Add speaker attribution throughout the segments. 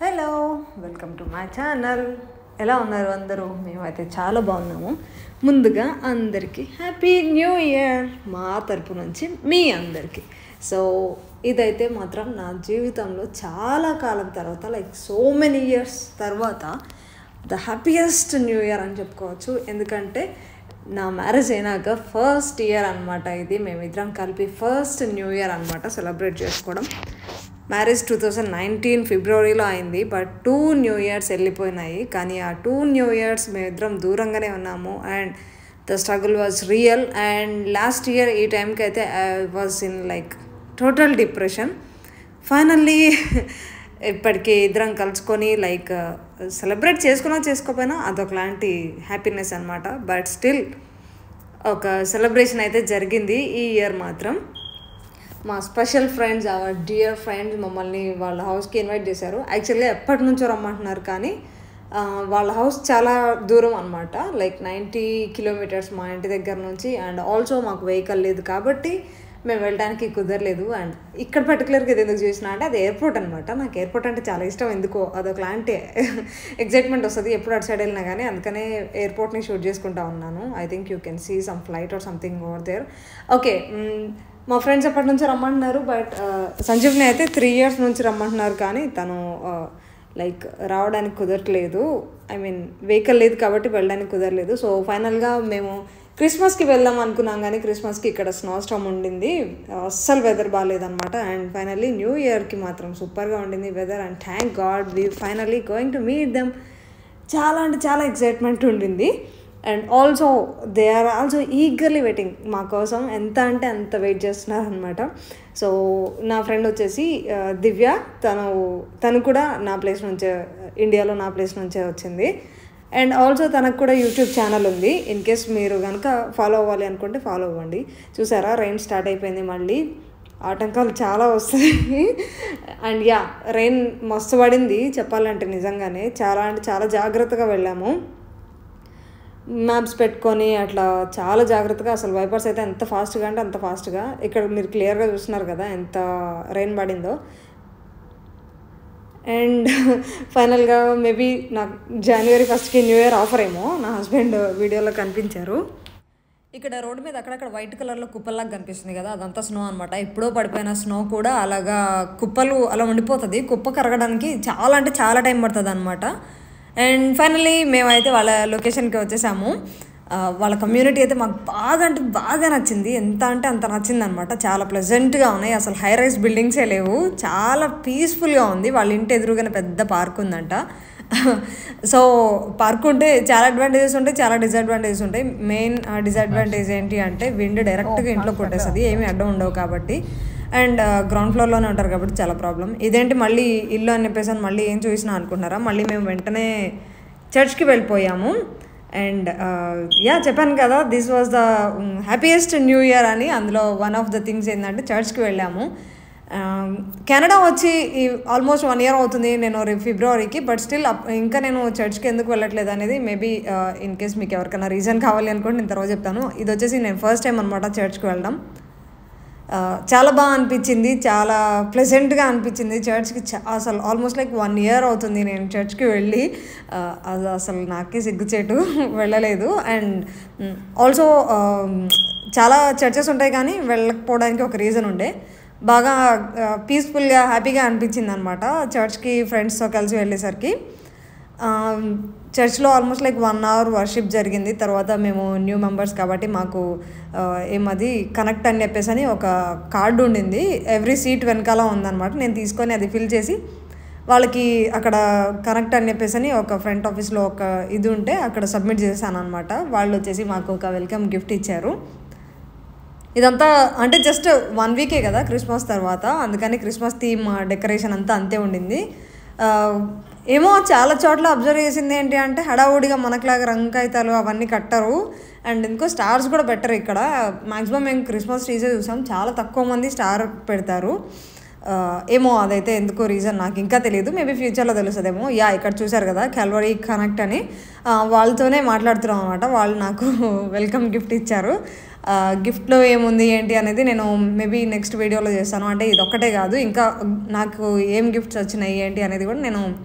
Speaker 1: hello welcome to my channel ఎలా ఉన్నారు అందరూ మేమైతే చాలా బాగున్నాము ముందుగా అందరికీ హ్యాపీ న్యూ ఇయర్ మా తరపు నుంచి మీ అందరికీ సో ఇదైతే మాత్రం నా జీవితంలో చాలా కాలం తర్వాత లైక్ సో మెనీ ఇయర్స్ తర్వాత ద హ్యాపీయెస్ట్ న్యూ ఇయర్ అని చెప్పుకోవచ్చు ఎందుకంటే నా మ్యారేజ్ అయినాక ఫస్ట్ ఇయర్ అనమాట ఇది మేమిద్దరం కలిపి ఫస్ట్ న్యూ ఇయర్ అనమాట సెలబ్రేట్ చేసుకోవడం మ్యారేజ్ టూ థౌజండ్ నైన్టీన్ ఫిబ్రవరిలో అయింది బట్ టూ న్యూ ఇయర్స్ వెళ్ళిపోయినాయి కానీ ఆ టూ న్యూ ఇయర్స్ మేమిద్దరం దూరంగానే ఉన్నాము and the struggle was real and last year ఈ టైంకి అయితే I was in like total depression finally ఇప్పటికి ఇద్దరం కలుసుకొని లైక్ సెలబ్రేట్ చేసుకున్నా చేసుకోకపోయినా అదొకలాంటి హ్యాపీనెస్ అనమాట బట్ స్టిల్ ఒక సెలబ్రేషన్ అయితే జరిగింది ఈ ఇయర్ మాత్రం మా special friends our dear friends మమ్మల్ని వాళ్ళ హౌస్కి ఇన్వైట్ చేశారు యాక్చువల్గా ఎప్పటి నుంచో రమ్మంటున్నారు కానీ ఆ, వాళ్ళ హౌస్ చాలా దూరం అనమాట లైక్ నైంటీ కిలోమీటర్స్ మా ఇంటి దగ్గర నుంచి అండ్ ఆల్సో మాకు వెహికల్ లేదు కాబట్టి మేము వెళ్ళడానికి కుదరలేదు అండ్ ఇక్కడ పర్టికులర్గా ఇది ఎందుకు చూసిన అంటే అది ఎయిర్పోర్ట్ అనమాట నాకు ఎయిర్పోర్ట్ అంటే చాలా ఇష్టం ఎందుకో అదొకలాంటి ఎగ్జైట్మెంట్ వస్తుంది ఎప్పుడు అటు సైడ్ వెళ్ళినా కానీ అందుకనే ఎయిర్పోర్ట్ని షూట్ చేసుకుంటా ఉన్నాను I think you can see some flight or something over there okay మా ఫ్రెండ్స్ ఎప్పటి నుంచి రమ్మంటున్నారు బట్ సంజీవ్ని అయితే త్రీ ఇయర్స్ నుంచి రమ్మంటున్నారు కానీ తను లైక్ రావడానికి కుదరట్లేదు ఐ మీన్ వెహికల్ లేదు కాబట్టి వెళ్ళడానికి కుదరలేదు సో ఫైనల్గా మేము క్రిస్మస్కి వెళ్దాం అనుకున్నాం కానీ క్రిస్మస్కి ఇక్కడ స్నో స్టామ్ ఉండింది అస్సలు వెదర్ బాగాలేదన్నమాట అండ్ ఫైనల్లీ న్యూ ఇయర్కి మాత్రం సూపర్గా ఉండింది weather and thank god we finally going to meet them చాలా అంటే చాలా ఎక్సైట్మెంట్ ఉండింది and also they are also eagerly waiting మా కోసం ఎంత అంటే అంత వెయిట్ చేస్తున్నారు అనమాట సో నా ఫ్రెండ్ వచ్చేసి ఆ, దివ్య తను తను కూడా నా ప్లేస్ నుంచే ఇండియాలో నా ప్లేస్ నుంచే వచ్చింది అండ్ ఆల్సో తనకు కూడా యూట్యూబ్ ఛానల్ ఉంది ఇన్ కేస్ మీరు కనుక ఫాలో అవ్వాలి అనుకుంటే ఫాలో అవ్వండి చూసారా రెయిన్ స్టార్ట్ అయిపోయింది మళ్ళీ ఆటంకాలు చాలా వస్తాయి అండ్ యా రెయిన్ మస్తు పడింది చెప్పాలంటే నిజంగానే చాలా అంటే చాలా జాగ్రత్తగా వెళ్ళాము మ్యాప్స్ పెట్టుకొని అట్లా చాలా జాగ్రత్తగా అసలు వైపర్స్ అయితే ఎంత ఫాస్ట్గా అంటే అంత ఫాస్ట్గా ఇక్కడ మీరు క్లియర్గా చూస్తున్నారు కదా ఎంత రెయిన్ పడిందో అండ్ ఫైనల్గా మేబీ నాకు జనవరి ఫస్ట్కి న్యూ ఇయర్ ఆఫర్ ఏమో నా హస్బెండ్ వీడియోలో కనిపించారు ఇక్కడ రోడ్డు మీద అక్కడక్కడ వైట్ కలర్లో కుప్పల్లాగా కనిపిస్తుంది కదా అదంతా స్నో అనమాట ఎప్పుడో పడిపోయిన స్నో కూడా అలాగా కుప్పలు అలా ఉండిపోతుంది కుప్ప కరగడానికి చాలా అంటే చాలా టైం పడుతుంది అనమాట అండ్ ఫైనల్లీ మేమైతే వాళ్ళ లొకేషన్కి వచ్చేసాము ఆ, వాళ్ళ కమ్యూనిటీ అయితే మాకు బాగా అంటే బాగా నచ్చింది ఎంత అంటే అంత నచ్చింది అనమాట చాలా ప్లెజెంట్గా ఉన్నాయి అసలు హై రైస్ బిల్డింగ్సే లేవు చాలా పీస్ఫుల్గా ఉంది వాళ్ళ ఇంటి ఎదురుగానే పెద్ద పార్క్ ఉందంట సో పార్క్ ఉంటే చాలా అడ్వాంటేజెస్ ఉంటాయి చాలా డిసడ్వాంటేజెస్ ఉంటాయి మెయిన్ డిసడ్వాంటేజ్ ఏంటి అంటే విండ్ డైరెక్ట్గా ఇంట్లో కొట్టేస్తుంది ఏమీ అడ్డం ఉండవు కాబట్టి అండ్ గ్రౌండ్ ఫ్లోర్లోనే ఉంటారు కాబట్టి చాలా ప్రాబ్లం ఇదేంటి మళ్ళీ ఇల్లు అని చెప్పేసి అని మళ్ళీ ఏం చూసినా అనుకుంటున్నారా మళ్ళీ మేము వెంటనే చర్చ్కి వెళ్ళిపోయాము అండ్ యా చెప్పాను కదా this was the happiest new year అని అందులో వన్ ఆఫ్ ద థింగ్స్ ఏంటంటే చర్చ్కి వెళ్ళాము కెనడా వచ్చి ఆల్మోస్ట్ వన్ ఇయర్ అవుతుంది నేను రే- ఫిబ్రవరికి బట్ స్టిల్ ఇంకా నేను చర్చ్కి ఎందుకు వెళ్ళట్లేదు అనేది మేబీ ఇన్ కేస్ మీకు ఎవరికైనా రీజన్ కావాలి అనుకోండి నేను తర్వాత చెప్తాను ఇది వచ్చేసి నేను ఫస్ట్ టైం అనమాట చర్చ్కి వెళ్ళడం ఆ, చాలా బాగా అనిపించింది చాలా ప్లెజెంట్గా అనిపించింది చర్చ్కి చా- అసలు ఆల్మోస్ట్ లైక్ వన్ ఇయర్ అవుతుంది నేను చర్చ్కి వెళ్ళి ఆ, అది అసలు నాకే సిగ్గుచేటు వెళ్ళలేదు అండ్ ఆల్సో చాలా చర్చెస్ ఉంటాయి కానీ వెళ్ళకపోవడానికి ఒక రీజన్ ఉండే బాగా పీస్ఫుల్గా హ్యాపీగా అనిపించింది అనమాట చర్చ్కి ఫ్రెండ్స్తో కలిసి వెళ్ళేసరికి చర్చ్లో almost like one hour worship జరిగింది తర్వాత మేము న్యూ మెంబర్స్ కాబట్టి మాకు ఆ, ఏమది కనెక్ట్ అని చెప్పేసి అని ఒక కార్డు ఉండింది ఎవ్రీ సీట్ వెనకాల ఉందన్నమాట నేను తీసుకొని అది ఫిల్ చేసి వాళ్ళకి అక్కడ కనెక్ట్ అని చెప్పేసి అని ఒక ఫ్రంట్ ఆఫీస్లో ఒక ఇది ఉంటే అక్కడ సబ్మిట్ చేశాను అనమాట వాళ్ళు వచ్చేసి మాకు ఒక వెల్కమ్ గిఫ్ట్ ఇచ్చారు ఇదంతా అంటే జస్ట్ వన్ వీకే కదా క్రిస్మస్ తర్వాత అందుకని క్రిస్మస్ థీమ్ డెకరేషన్ అంతా అంతే ఉండింది ఆ, ఏమో చాలా చోట్ల అబ్జర్వ్ చేసింది ఏంటి అంటే హడావుడిగా మనకులాగా రంకాయితాలు అవన్నీ కట్టరు అండ్ ఇంకో స్టార్స్ కూడా పెట్టరు ఇక్కడ మ్యాక్సిమం మేము క్రిస్మస్ ట్రీసే చూసాం చాలా తక్కువ మంది స్టార్ పెడతారు ఆ, ఏమో అదైతే ఎందుకో రీజన్ నాకు ఇంకా తెలియదు మేబీ ఫ్యూచర్లో తెలుస్తుందేమో యా ఇక్కడ చూసారు కదా క్యాల్వరీ కనెక్ట్ అని ఆ, వాళ్ళతోనే మాట్లాడుతున్నాం అనమాట వాళ్ళు నాకు వెల్కమ్ గిఫ్ట్ ఇచ్చారు ఆ, గిఫ్ట్లో ఏముంది ఏంటి అనేది నేను మేబీ నెక్స్ట్ వీడియోలో చేస్తాను అంటే ఇది ఒక్కటే కాదు ఇంకా నాకు ఏం గిఫ్ట్స్ వచ్చినాయి ఏంటి అనేది కూడా నేను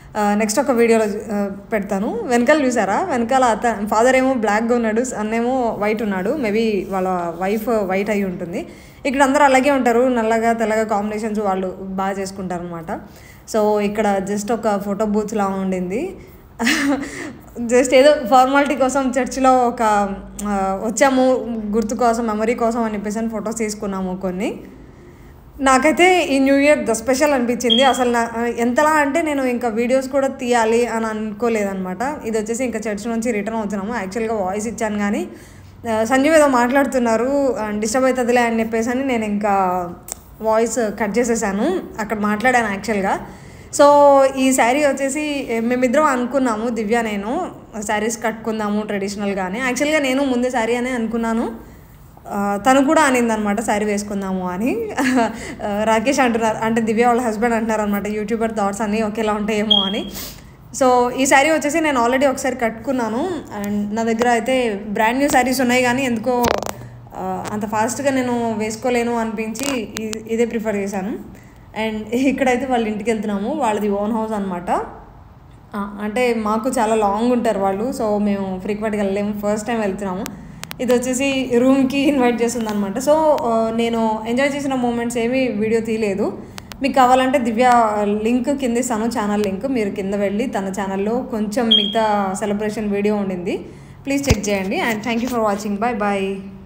Speaker 1: నెక్స్ట్ ఒక వీడియోలో ఆ, పెడతాను వెనకాల చూసారా వెనకాల అత ఫాదర్ ఏమో బ్లాక్గా ఉన్నాడు అన్నేమో వైట్ ఉన్నాడు మేబీ వాళ్ళ వైఫ్ వైట్ అయి ఉంటుంది ఇక్కడ అందరూ అలాగే ఉంటారు నల్లగా తెల్లగా కాంబినేషన్స్ వాళ్ళు బాగా చేసుకుంటారు అనమాట సో ఇక్కడ జస్ట్ ఒక ఫోటో బూత్ లా ఉండింది జస్ట్ ఏదో ఫార్మాలిటీ కోసం చర్చిలో ఒక ఆ, వచ్చాము గుర్తు కోసం మెమరీ కోసం అని చెప్పేసి అని ఫొటోస్ తీసుకున్నాము కొన్ని నాకైతే ఈ న్యూ ఇయర్ ద స్పెషల్ అనిపించింది అసలు నా ఎంతలా అంటే నేను ఇంకా వీడియోస్ కూడా తీయాలి అని అనుకోలేదఅనమాట ఇది వచ్చేసి ఇంకా చర్చ్ నుంచి రిటర్న్ అవుతున్నాము యాక్చువల్గా వాయిస్ ఇచ్చాను కానీ ఆ, సంజీవ్ ఏదో మాట్లాడుతున్నారు డిస్టర్బ్ అవుతుందిలే అని చెప్పేసి అని నేను ఇంకా వాయిస్ కట్ చేసేసాను అక్కడ మాట్లాడాను యాక్చువల్గా సో ఈ శారీ వచ్చేసి మేమిద్దరం అనుకున్నాము దివ్య నేను శారీస్ కట్టుకుందాము ట్రెడిషనల్గానే యాక్చువల్గా నేను ముందే శారీ అనే అనుకున్నాను ఆ, తను కూడా అనింది అనమాట శారీ వేసుకుందాము అని ఆ, రాకేష్ అంటున్నారు అంటే దివ్య వాళ్ళ హస్బెండ్ అంటున్నారు అనమాట యూట్యూబర్ థాట్స్ అన్నీ ఒకేలా ఉంటాయేమో అని సో ఈ శారీ వచ్చేసి నేను ఆల్రెడీ ఒకసారి కట్టుకున్నాను అండ్ నా దగ్గర అయితే బ్రాండ్ న్యూ శారీస్ ఉన్నాయి కానీ ఎందుకో ఆ, అంత ఫాస్ట్గా నేను వేసుకోలేను అనిపించి ఇ- ఇదే ప్రిఫర్ చేశాను అండ్ ఇక్కడైతే వాళ్ళ ఇంటికి వెళ్తున్నాము వాళ్ళది ఓన్ హౌస్ అనమాట అంటే మాకు చాలా లాంగ్ ఉంటారు వాళ్ళు సో మేము ఫ్రీక్వెంట్గా వెళ్ళలేము ఫస్ట్ టైం వెళ్తున్నాము ఇది వచ్చేసి రూమ్కి ఇన్వైట్ చేస్తుంది అనమాట సో ఆ, నేను ఎంజాయ్ చేసిన మూమెంట్స్ ఏమీ వీడియో తీయలేదు మీకు కావాలంటే దివ్య లింక్ కింద ఇస్తాను ఛానల్ లింక్ మీరు కింద వెళ్ళి తన ఛానల్లో కొంచెం మిగతా సెలబ్రేషన్ వీడియో ఉండింది ప్లీజ్ చెక్ చేయండి and thank you for watching bye bye